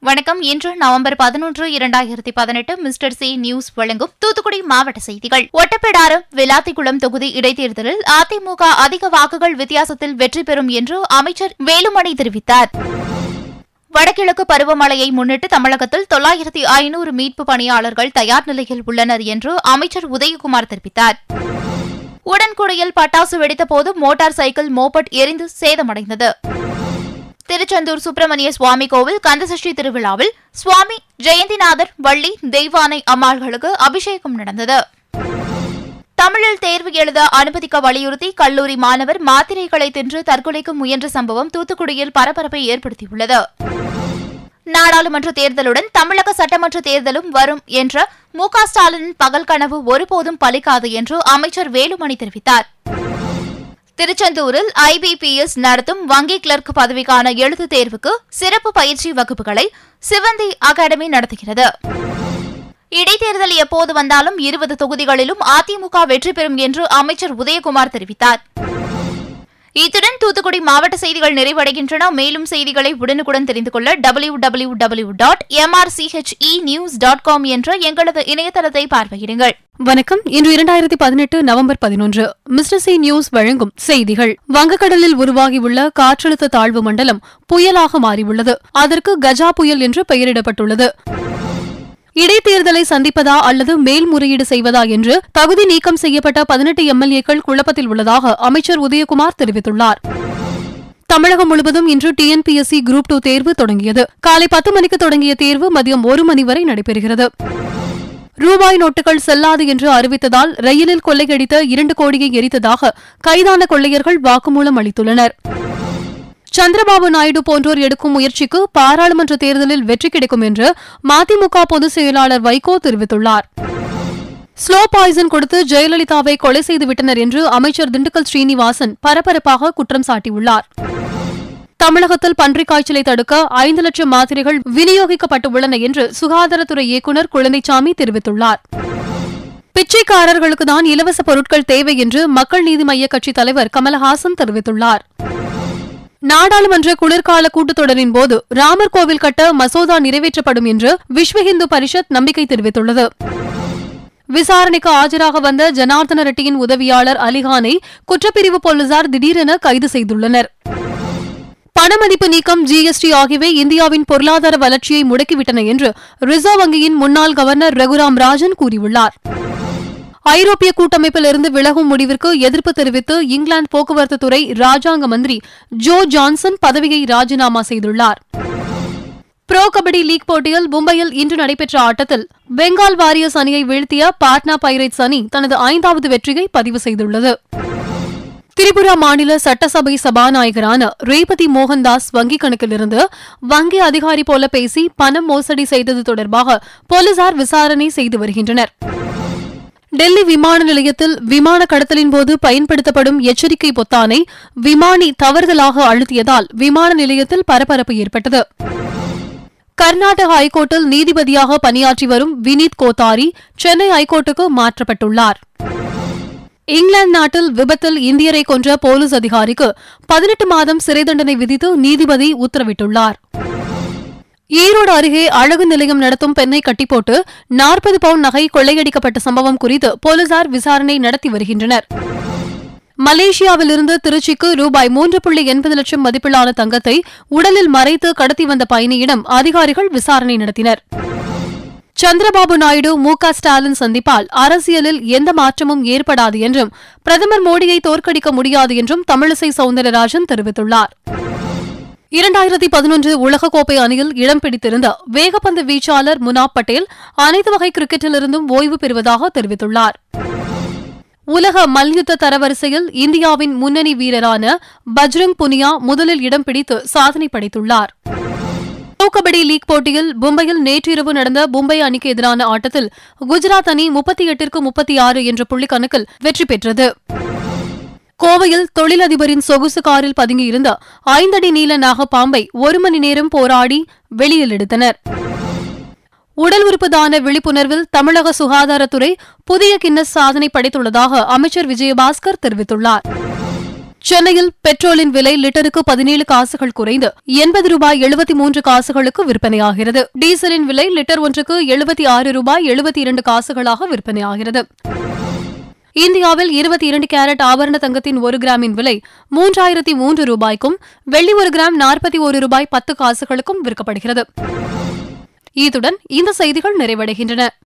வணக்கம் இன்று நவம்பர் பதினொன்று இரண்டாயிரத்தி பதினெட்டு மிஸ்டர் சி நியூஸ் வழங்கும் தூத்துக்குடி மாவட்ட செய்திகள் ஒட்டப்பிடாரம் விளாத்திக்குளம் தொகுதி இடைத்தேர்தலில் அதிமுக அதிக வாக்குகள் வித்தியாசத்தில் வெற்றி பெறும் என்று அமைச்சர் வேலுமணி தெரிவித்தார் வடகிழக்கு பருவமழையை முன்னிட்டு தமிழகத்தில் தொள்ளாயிரத்தி ஐநூறு மீட்பு பணியாளர்கள் தயார் நிலையில் உள்ளனர் என்று அமைச்சர் உதயகுமார் தெரிவித்தார் உடன்குடியில் பட்டாசு வெடித்தபோது மோட்டார் சைக்கிள் மோபட் எரிந்து சேதமடைந்தது திருச்செந்தூர் சுப்பிரமணிய சுவாமி கோவில் கந்தசஷ்டி திருவிழாவில் சுவாமி ஜெயந்திநாதர் வள்ளி தெய்வானை அம்மாள்களுக்கு அபிஷேகம் நடந்தது தமிழில் தேர்வு எழுத அனுமதிக்க வலியுறுத்தி கல்லூரி மாணவர் மாத்திரைகளை தின்று தற்கொலைக்கு முயன்ற சம்பவம் தூத்துக்குடியில் பரபரப்பை ஏற்படுத்தியுள்ளது நாடாளுமன்ற தேர்தலுடன் தமிழக சட்டமன்ற தேர்தலும் வரும் என்ற மு க ஸ்டாலினின் பகல் கனவு ஒருபோதும் பலிக்காது என்று அமைச்சர் வேலுமணி தெரிவித்தார் திருச்செந்தூரில் ஐபிபிஎஸ் நடத்தும் வங்கி கிளர்க் பதவிக்கான எழுத்துத் தேர்வுக்கு சிறப்பு பயிற்சி வகுப்புகளை சிவந்தி அகாடமி நடத்துகிறது இடைத்தேர்தல் எப்போது வந்தாலும் இருபது தொகுதிகளிலும் அதிமுக வெற்றி பெறும் என்று அமைச்சர் உதயகுமார் தெரிவித்தார் இத்துடன் தூத்துக்குடி மாவட்ட செய்திகள் நிறைவடைகின்றன மேலும் செய்திகளை உடனுக்குடன் தெரிந்து கொள்ள W W W dot MRCHE news dot com என்ற எங்களது இணையதளத்தை பார்வையிடுங்கள் வணக்கம் இன்று இரண்டாயிரத்தி பதினெட்டு நவம்பர் பதினொன்று மிஸ்டர் சி நியூஸ் வழங்கும் செய்திகள் வங்கக்கடலில் உருவாகியுள்ள காற்றழுத்த தாழ்வு மண்டலம் புயலாக மாறியுள்ளது அதற்கு கஜா புயல் என்று பெயரிடப்பட்டுள்ளது இடைத்தேர்தலை சந்திப்பதா அல்லது மேல்முறையீடு செய்வதா என்று தகுதி நீக்கம் செய்யப்பட்ட பதினெட்டு எம்எல்ஏக்கள் குழப்பத்தில் உள்ளதாக அமைச்சர் உதயகுமார் தெரிவித்துள்ளார் தமிழகம் முழுவதும் இன்று டிஎன்பிஎஸ்சி குரூப் டூ தேர்வு தொடங்கியது காலை பத்து மணிக்கு தொடங்கிய தேர்வு மதியம் ஒரு மணி வரை நடைபெறுகிறது ரூபாய் நோட்டுகள் செல்லாது என்று அறிவித்ததால் ரயிலில் கொள்ளையடித்த இரண்டு கோடியை எரித்ததாக கைதான கொள்ளையர்கள் வாக்குமூலம் அளித்துள்ளனர் சந்திரபாபு நாயுடு போன்றோர் எடுக்கும் முயற்சிக்கு பாராளுமன்ற தேர்தலில் வெற்றி கிடைக்கும் என்று மதிமுக பொதுச் செயலாளர் வைகோ தெரிவித்துள்ளார் ஸ்லோ பாய்சன் கொடுத்து ஜெயலலிதாவை கொலை செய்துவிட்டனர் என்று அமைச்சர் திண்டுக்கல் ஸ்ரீனிவாசன் பரபரப்பாக குற்றம் சாட்டியுள்ளார் தமிழகத்தில் பன்றிக் காய்ச்சலை தடுக்க ஐந்து லட்சம் மாத்திரைகள் விநியோகிக்கப்பட்டுள்ளன என்று சுகாதாரத்துறை இயக்குநர் குழந்தைசாமி தெரிவித்துள்ளார் பிச்சைக்காரர்களுக்கு தான் இலவச பொருட்கள் தேவை என்று மக்கள் நீதி மய்ய கட்சித் தலைவர் கமலஹாசன் தெரிவித்துள்ளார் நாடாளுமன்ற குளிர்கால கூட்டத்தொடரின் போது ராமர் கோவில் கட்ட மசோதா நிறைவேற்றப்படும் என்று விஸ்வ இந்து பரிஷத் நம்பிக்கை தெரிவித்துள்ளது விசாரணைக்கு ஆஜராக வந்த ஜனார்தன ரெட்டியின் உதவியாளர் அலிகானை குற்றப்பிரிவு போலீசார் திடீரென கைது செய்துள்ளனர் பணமதிப்பு நீக்கம் ஜிஎஸ்டி ஆகியவை இந்தியாவின் பொருளாதார வளர்ச்சியை முடக்கிவிட்டன என்று ரிசர்வ் வங்கியின் முன்னாள் கவர்னர் ரகுராம் ராஜன் கூறியுள்ளார் ஐரோப்பிய கூட்டமைப்பில் இருந்து விலகும் முடிவிற்கு எதிர்ப்பு தெரிவித்து இங்கிலாந்து போக்குவரத்து துறை ராஜாங்க மந்திரி ஜோ ஜான்சன் பதவியை ராஜினாமா செய்துள்ளார் புரோ கபடி லீக் போட்டியில் மும்பையில் இன்று நடைபெற்ற ஆட்டத்தில் பெங்கால் வாரியர்ஸ் அணியை வீழ்த்திய பாட்னா பைரேட்ஸ் அணி தனது ஐந்தாவது வெற்றியை பதிவு செய்துள்ளது திரிபுரா மாநில சட்டசபை சபாநாயகரான ரேபதி மோகன்தாஸ் வங்கிக் கணக்கிலிருந்து வங்கி அதிகாரி போல பேசி பணம் மோசடி செய்தது தொடர்பாக போலீசார் விசாரணை செய்து வருகின்றனர் டெல்லி விமான நிலையத்தில் விமான கடத்தலின் போது பயன்படுத்தப்படும் எச்சரிக்கை பொத்தானை விமானி தவறுதலாக அழுத்தியதால் விமான நிலையத்தில் பரபரப்பு ஏற்பட்டது கர்நாடக ஹைகோர்ட்டில் நீதிபதியாக பணியாற்றி வரும் வினீத் கோத்தாரி சென்னை ஹைகோர்ட்டுக்கு மாற்றப்பட்டுள்ளார் இங்கிலாந்து நாட்டில் விபத்தில் இந்தியரை கொன்ற போலீஸ் அதிகாரிக்கு பதினெட்டு மாதம் சிறை தண்டனை விதித்து நீதிபதி உத்தரவிட்டுள்ளார் ஈரோடு அருகே அழகு நிலையம் நடத்தும் பெண்ணை கட்டிப்போட்டு நாற்பது பவுண்ட் நகை கொள்ளையடிக்கப்பட்ட சம்பவம் குறித்து போலீசார் விசாரணை நடத்தி வருகின்றனர் மலேசியாவிலிருந்து திருச்சிக்கு ரூபாய் மூன்று புள்ளி எண்பது லட்சம் மதிப்பிலான தங்கத்தை உடலில் மறைத்து கடத்தி வந்த பயணியிடம் அதிகாரிகள் விசாரணை நடத்தினர் சந்திரபாபு நாயுடு மு க ஸ்டாலின் சந்திப்பால் அரசியலில் எந்த மாற்றமும் ஏற்படாது என்றும் பிரதமர் மோடியை தோற்கடிக்க முடியாது என்றும் தமிழிசை சவுந்தரராஜன் தெரிவித்துள்ளார் இரண்டாயிரத்தி பதினொன்று உலகக்கோப்பை அணியில் இடம் பிடித்திருந்த வேகப்பந்து வீச்சாளர் முனாப் பட்டேல் அனைத்து வகை கிரிக்கெட்டிலிருந்தும் ஓய்வு பெறுவதாக தெரிவித்துள்ளார் உலக மல்யுத்த தரவரிசையில் இந்தியாவின் முன்னணி வீரரான பஜ்ரங் புனியா முதலில் இடம் பிடித்து சாதனை படைத்துள்ளார் ப்ரோ கபடி லீக் போட்டியில் மும்பையில் நேற்றிரவு நடந்த மும்பை அணிக்கு எதிரான ஆட்டத்தில் குஜராத் அணி முப்பத்தி எட்டிற்கு முப்பத்தி ஆறு என்ற புள்ளி கணக்கில் வெற்றி பெற்றது கோவையில் தொழிலதிபரின் சொகுசு காரில் பதுங்கியிருந்த ஐந்தடி நீள நாகப்பாம்பை ஒரு மணி நேரம் போராடி வெளியில் எடுத்தனர் உடல் உறுப்பு தான விழிப்புணர்வில் தமிழக சுகாதாரத்துறை புதிய கின்னஸ் சாதனை படைத்துள்ளதாக அமைச்சர் விஜயபாஸ்கர் தெரிவித்துள்ளார் சென்னையில் பெட்ரோலின் விலை லிட்டருக்கு பதினேழு காசுகள் குறைந்து எண்பது ரூபாய் எழுபத்தி மூன்று காசுகளுக்கு விற்பனையாகிறது டீசலின் விலை லிட்டர் ஒன்றுக்கு எழுபத்தி ஆறு ரூபாய் எழுபத்தி இரண்டு காசுகளாக விற்பனையாகிறது இந்தியாவில் இருபத்தி இரண்டு கேரட் ஆபரண தங்கத்தின் ஒரு கிராமின் விலை மூன்றாயிரத்தி மூன்று ரூபாய்க்கும் வெள்ளி ஒரு கிராம் நாற்பத்தி ஒரு ரூபாய் பத்து காசுகளுக்கும் விற்கப்படுகிறது இத்துடன் இந்த செய்திகள் நிறைவடைகின்றன